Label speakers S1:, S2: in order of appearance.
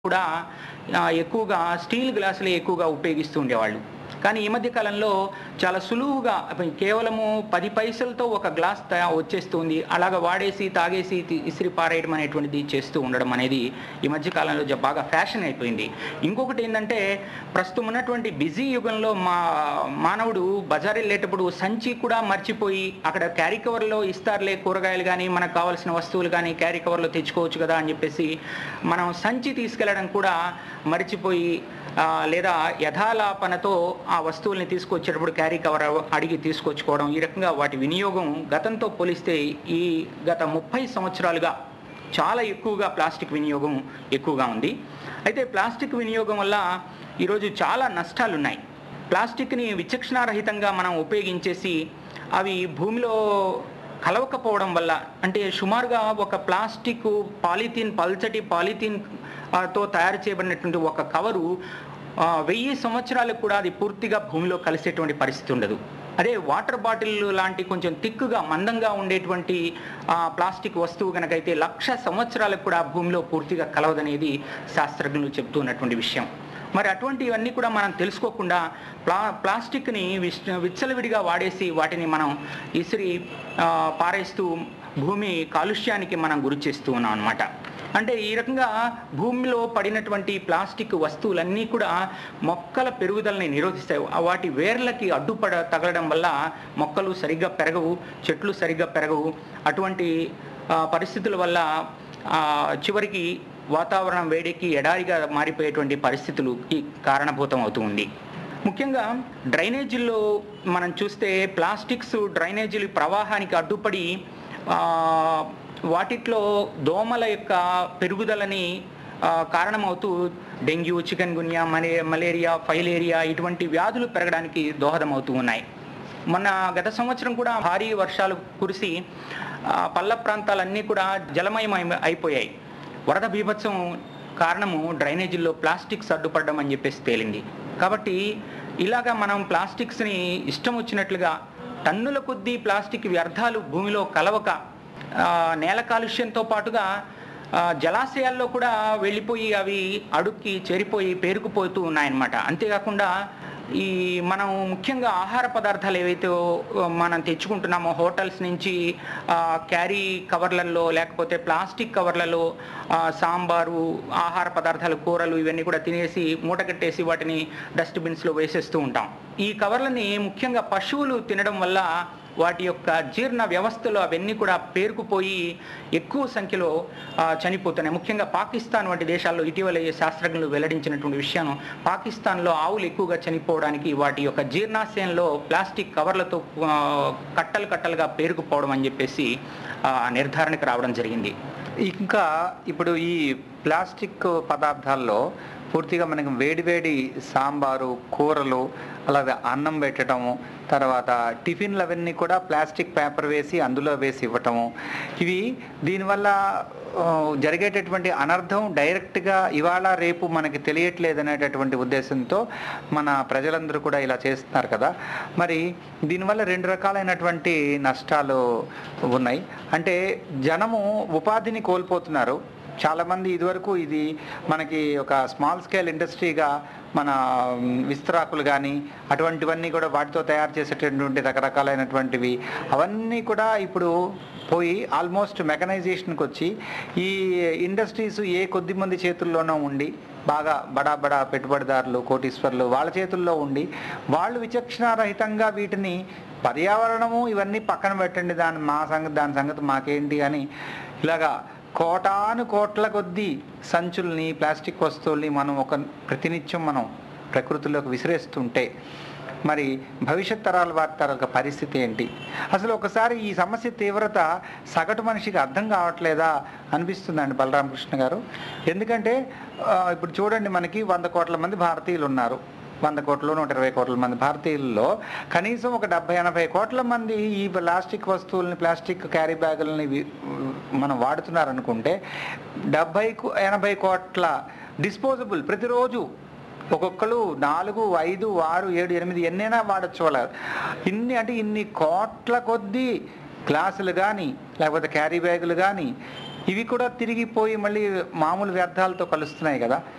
S1: కూడా ఆ, ఎక్కువగా స్టీల్ గ్లాసులే ఎక్కువగా ఉపయోగిస్తూ ఉండేవాళ్ళు కానీ ఈ మధ్య కాలంలో చాలా సులువుగా అప్పుడు కేవలము పది పైసలతో ఒక గ్లాస్ తయా వచ్చేస్తుంది అలాగ వాడేసి తాగేసి తి- ఇసిరి పారేయడం అనేటువంటిది చేస్తూ ఉండడం అనేది ఈ మధ్య కాలంలో జ- బాగా ఫ్యాషన్ అయిపోయింది ఇంకొకటి ఏంటంటే ప్రస్తుతం ఉన్నటువంటి బిజీ యుగంలో మా మానవుడు బజార్ వెళ్ళేటప్పుడు సంచి కూడా మర్చిపోయి అక్కడ క్యారీ కవర్లో ఇస్తారులే కూరగాయలు కానీ మనకు కావాల్సిన వస్తువులు కానీ క్యారీ కవర్లో తెచ్చుకోవచ్చు కదా అని చెప్పేసి మనం సంచి తీసుకెళ్ళడం కూడా మర్చిపోయి ఆ, లేదా యథాలాపనతో ఆ వస్తువుల్ని తీసుకొచ్చేటప్పుడు క్యారీ కవర్ అడిగి తీసుకొచ్చుకోవడం ఈ రకంగా వాటి వినియోగం గతంతో పోలిస్తే ఈ గత ముప్పై సంవత్సరాలుగా చాలా ఎక్కువగా ప్లాస్టిక్ వినియోగం ఎక్కువగా ఉంది అయితే ప్లాస్టిక్ వినియోగం వల్ల ఈరోజు చాలా నష్టాలు ఉన్నాయి ప్లాస్టిక్ని విచక్షణారహితంగా మనం ఉపయోగించేసి అవి భూమిలో కలవకపోవడం వల్ల అంటే సుమారుగా ఒక ప్లాస్టిక్ పాలిథీన్ పల్చటి పాలిథీన్ ఆ, తో తయారు చేయబడినటువంటి ఒక కవరు ఆ, వెయ్యి సంవత్సరాలకు కూడా అది పూర్తిగా భూమిలో కలిసేటువంటి పరిస్థితి ఉండదు అదే వాటర్ బాటిల్ లాంటి కొంచెం తిక్కుగా మందంగా ఉండేటువంటి ఆ, ప్లాస్టిక్ వస్తువు కనుకైతే లక్ష సంవత్సరాలకు కూడా భూమిలో పూర్తిగా కలవదనేది శాస్త్రజ్ఞులు చెబుతున్నటువంటి విషయం మరి అటువంటివన్నీ కూడా మనం తెలుసుకోకుండా ప్లా ప్లాస్టిక్ని విచ్ విచ్చలవిడిగా వాడేసి వాటిని మనం ఇసిరి ఆ, పారేస్తూ భూమి కాలుష్యానికి మనం గురి చేస్తూ ఉన్నాం అనమాట అంటే ఈ రకంగా భూమిలో పడినటువంటి ప్లాస్టిక్ వస్తువులన్నీ కూడా మొక్కల పెరుగుదలని నిరోధిస్తాయి ఆ వాటి వేర్లకి అడ్డుపడ తగలడం వల్ల మొక్కలు సరిగ్గా పెరగవు చెట్లు సరిగ్గా పెరగవు అటువంటి ఆ, పరిస్థితుల వల్ల ఆ, చివరికి వాతావరణం వేడికి ఎడారిగా మారిపోయేటువంటి పరిస్థితులుకి కారణభూతం అవుతూ ఉంది ముఖ్యంగా డ్రైనేజీల్లో మనం చూస్తే ప్లాస్టిక్స్ డ్రైనేజీల ప్రవాహానికి అడ్డుపడి ఆ, వాటిట్లో దోమల యొక్క పెరుగుదలని ఆ, కారణమవుతూ డెంగ్యూ చికెన్ గున్యా మలే మలేరియా ఫైలేరియా ఇటువంటి వ్యాధులు పెరగడానికి దోహదమవుతూ ఉన్నాయి మొన్న గత సంవత్సరం కూడా భారీ వర్షాలు కురిసి ఆ, పల్ల ప్రాంతాలన్నీ కూడా జలమయం అయి- అయిపోయాయి వరద బీభత్సం కారణము డ్రైనేజీల్లో ప్లాస్టిక్స్ అడ్డుపడడం అని చెప్పేసి తేలింది కాబట్టి ఇలాగా మనం ప్లాస్టిక్స్ని ఇష్టం వచ్చినట్లుగా టన్నుల కొద్దీ ప్లాస్టిక్ వ్యర్థాలు భూమిలో కలవక ఆ, నేల కాలుష్యంతో పాటుగా ఆ, జలాశయాల్లో కూడా వెళ్ళిపోయి అవి అడుక్కి చేరిపోయి పేరుకుపోతూ ఉన్నాయన్నమాట అంతేకాకుండా ఈ మనం ముఖ్యంగా ఆహార పదార్థాలు ఏవైతే ఓ, మనం తెచ్చుకుంటున్నామో హోటల్స్ నుంచి ఆ, క్యారీ కవర్లలో లేకపోతే ప్లాస్టిక్ కవర్లలో ఆ, సాంబారు ఆహార పదార్థాలు కూరలు ఇవన్నీ కూడా తినేసి మూట కట్టేసి వాటిని డస్ట్బిన్స్లో వేసేస్తూ ఉంటాం ఈ కవర్లని ముఖ్యంగా పశువులు తినడం వల్ల వాటి యొక్క జీర్ణ వ్యవస్థలో అవన్నీ కూడా పేరుకుపోయి ఎక్కువ సంఖ్యలో ఆ, చనిపోతున్నాయి ముఖ్యంగా పాకిస్తాన్ వంటి దేశాల్లో ఇటీవల ఈ శాస్త్రజ్ఞులు వెల్లడించినటువంటి విషయం పాకిస్తాన్లో ఆవులు ఎక్కువగా చనిపోవడానికి వాటి యొక్క జీర్ణాశయంలో ప్లాస్టిక్ కవర్లతో ఆ, కట్టలు కట్టలుగా పేరుకుపోవడం అని చెప్పేసి ఆ, నిర్ధారణకు రావడం జరిగింది
S2: ఇంకా ఇప్పుడు ఈ ప్లాస్టిక్ పదార్థాల్లో పూర్తిగా మనకి వేడివేడి సాంబారు కూరలు అలాగే అన్నం పెట్టడము తర్వాత టిఫిన్లు అవన్నీ కూడా ప్లాస్టిక్ పేపర్ వేసి అందులో వేసి ఇవ్వటము ఇవి దీనివల్ల ఆ, జరిగేటటువంటి అనర్థం డైరెక్ట్గా ఇవాళ రేపు మనకి తెలియట్లేదు అనేటటువంటి ఉద్దేశంతో మన ప్రజలందరూ కూడా ఇలా చేస్తున్నారు కదా మరి దీనివల్ల రెండు రకాలైనటువంటి నష్టాలు ఉన్నాయి అంటే జనము ఉపాధిని కోల్పోతున్నారు చాలామంది ఇదివరకు ఇది మనకి ఒక స్మాల్ స్కేల్ ఇండస్ట్రీగా మన మ్, విస్తరాకులు కానీ అటువంటివన్నీ కూడా వాటితో తయారు చేసేటటువంటి రకరకాలైనటువంటివి అవన్నీ కూడా ఇప్పుడు పోయి ఆల్మోస్ట్ మెకనైజేషన్కి వచ్చి ఈ ఇండస్ట్రీస్ ఏ కొద్ది మంది చేతుల్లోనో ఉండి బాగా బడా బడా పెట్టుబడిదారులు కోటీశ్వర్లు వాళ్ళ చేతుల్లో ఉండి వాళ్ళు విచక్షణారహితంగా వీటిని పర్యావరణము ఇవన్నీ పక్కన పెట్టండి దాని మా సంగతి దాని సంగతి మాకేంటి అని ఇలాగా కోటాను కోట్ల కొద్దీ సంచుల్ని ప్లాస్టిక్ వస్తువుల్ని మనం ఒక ప్రతినిత్యం మనం ప్రకృతిలోకి విసిరేస్తుంటే మరి భవిష్యత్ తరాల వారి తరాల పరిస్థితి ఏంటి అసలు ఒకసారి ఈ సమస్య తీవ్రత సగటు మనిషికి అర్థం కావట్లేదా అనిపిస్తుందండి బలరామకృష్ణ గారు ఎందుకంటే ఆ, ఇప్పుడు చూడండి మనకి వంద కోట్ల మంది భారతీయులు ఉన్నారు వంద కోట్లు నూట ఇరవై కోట్ల మంది భారతీయుల్లో కనీసం ఒక డెబ్బై ఎనభై కోట్ల మంది ఈ ప్లాస్టిక్ వస్తువుల్ని ప్లాస్టిక్ క్యారీ బ్యాగులని వి- మనం వాడుతున్నారనుకుంటే డెబ్బై కు- ఎనభై కోట్ల డిస్పోజబుల్ ప్రతిరోజు ఒక్కొక్కరు నాలుగు ఐదు ఆరు ఏడు ఎనిమిది ఎన్నైనా వాడచ్చు వాళ్ళ ఇన్ని అంటే ఇన్ని కోట్ల కొద్దీ గ్లాసులు కానీ లేకపోతే క్యారీ బ్యాగులు కానీ ఇవి కూడా తిరిగిపోయి మళ్ళీ మామూలు వ్యర్థాలతో కలుస్తున్నాయి కదా